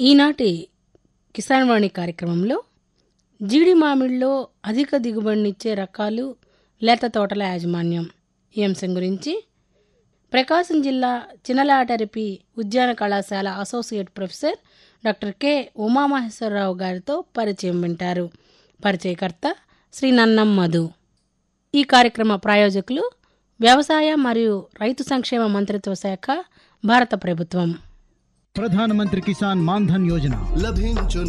ఈనాటి కిసాన్ వాణి కార్యక్రమంలో జీడి మామిడిలో అధిక దిగుబడినిచ్చే రకాలు లేత తోటల యాజమాన్యం ఈ అంశం గురించి ప్రకాశం జిల్లా చినలాటరిపి ఉద్యాన కళాశాల associate professor doctor K Umamaheswararao గారితో పరిచయం వింటారు పరిచయకర్త శ్రీ నన్నం మధు ఈ కార్యక్రమ ప్రాయోజకులు వ్యవసాయ మరియు రైతు సంక్షేమ మంత్రిత్వ శాఖ భారత ప్రభుత్వం ప్రధానమంత్రి కిసాన్ మాన్ధన్ యోజన లభించును